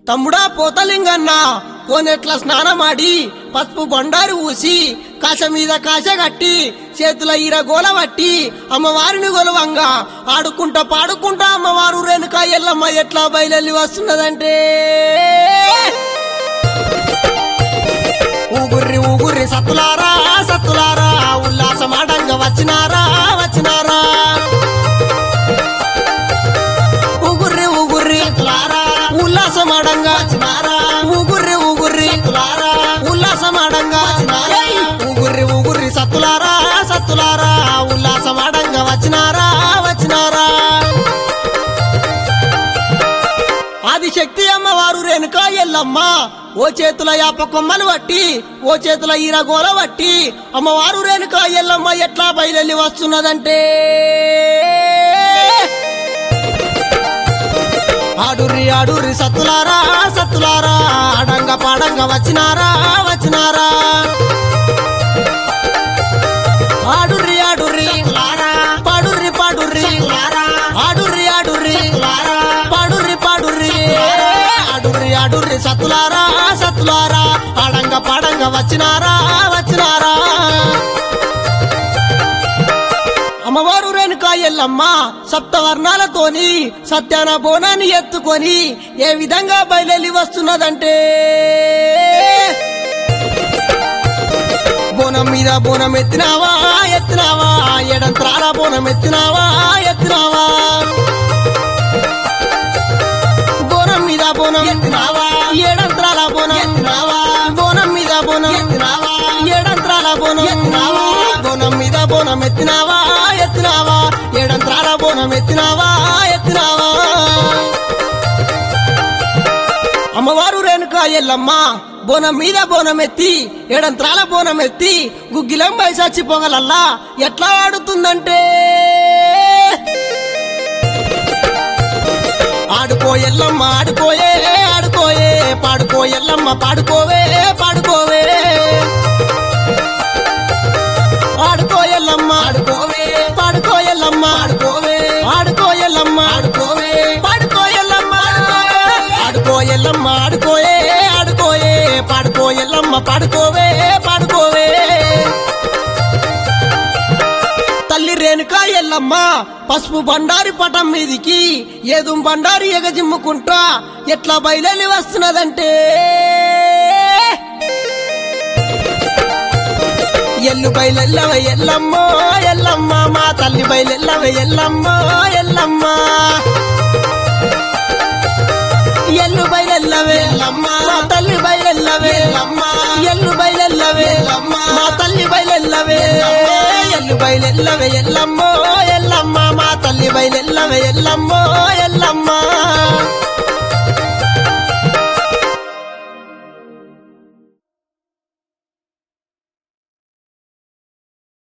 తమ్ముడా పోతలింగన్న కోనెట్ల స్నానమాడి పసుపు బండారు ఊసి కాశ మీద కాశ కట్టి చేతుల ఈర గోల పట్టి అమ్మవారిని గొలవంగా ఆడుకుంటా పాడుకుంటా అమ్మవారు రేణుక ఎల్లమ్మ ఎట్లా బయలెల్లి వస్తున్నదంటే ఊగుర్రి ఊగుర్రి సత్తులారా సత్తులారా ఉల్లాసమాడంగా వచ్చినారా వచ్చినారా ఊగుర్రి ఊగుర్రి సత్తులారా ఉల్లాసమాడంగా వచ్చినారా ఊగుర్రి ఊగుర్రి సత్తులారా ఉల్లాసమాడంగా వచ్చినారా ఊగుర్రి ఊగుర్రి సత్తులారా సత్తులారా ఉల్లాసమాడంగా వచ్చినారా వచ్చినారా ఆదిశక్తి అమ్మవారు రేణుక ఎల్లమ్మ ఓ చేతుల యాప కొమ్మలు పట్టి ఓ చేతుల ఈరగోల పట్టి అమ్మవారు రేణుక ఎల్లమ్మ ఎట్లా బయలెల్లి వస్తున్నదంటే ఆడుర్రి ఆడుర్రి సత్తులారా సత్తులారా ఆడంగ పాడంగ వచ్చినారా వచ్చినారా ఆడుర్రి ఆడుర్రి పాడుర్రి పాడుర్రి ఆడుర్రి ఆడుర్రి పాడుర్రి పాడుర్రి ఆడుర్రి ఆడుర్రి సత్తులారా సత్తులారా ఆడంగ పాడంగ వచ్చినారా వచ్చినారా అమ్మవారు రేణుక ఎల్లమ్మ సప్తవర్ణాలతోని సత్యాన బోనాన్ని ఎత్తుకొని ఏ విధంగా బయలుదేరి వస్తున్నదంటే బోనం మీద బోనం ఎత్తినావా ఎత్తినావా ఎడంత్రాల బోనం ఎత్తినావా ఎత్తినావా బోనం మీద బోనం ఎత్తినావా ఏడంత్రాల బోనం ఎత్తినావా బోనం మీద బోనం ఎత్తినావా ఏడంత్రాల బోనం ఎత్తినావా బోనం మీద బోనం ఎత్తినావా ఎత్తినావా ఏడంత్రాల బోనం ఎత్తినావా ఎత్తినావా అమ్మవారు రేణుక ఎల్లమ్మ బోనం మీద బోనం ఎత్తి ఏడంత్రాల బోనం ఎత్తి గుగ్గిలం బయసాచి పొగలల్లా ఎట్లా ఆడుతుందంటే ఆడుకో ఎల్లమ్మ ఆడుకోయే ఆడుకోయే పాడుకో ఎల్లమ్మ పాడుకోవే పాడుకోవే ఆడుకో ఎల్లమ్మ ఆడుకోవే పాడుకో ఎల్లమ్మ ఆడుకోవే ఆడుకో ఎల్లమ్మ ఆడుకోవే పాడుకో ఎల్లమ్మ ఆడుకో ఎల్లమ్మ ఆడుకోయే ఆడుకోయే పాడుకో ఎల్లమ్మ పాడుకోవే పాడుకోవే తల్లి రేణుక ఎల్లమ్మ పసుపు బండారి పటం మీదికి ఏదు బండారి ఎగజిమ్ముకుంటా ఎట్లా బయలుదేరి వస్తున్నదంటే ఎల్లు బయలెల్లవ ఎల్లమ్మ ఎల్లమ్మ మా తల్లి బయలెల్లవ ఎల్లమ్మ ఎల్లమ్మ ఎల్లు బయలెల్లవే ఎల్లమ్మ మా తల్లి బయలెల్లవే ఎల్లమ్మ ఎల్లు బయలెల్లవే ఎల్లమ్మ మా తల్లి బయలెల్లవే ఎల్లు బయలెల్లవే ఎల్లమ్మ ఎల్లమ్మ మా తల్లి బయలెల్లవే ఎల్లమ్మ ఎల్లమ్మ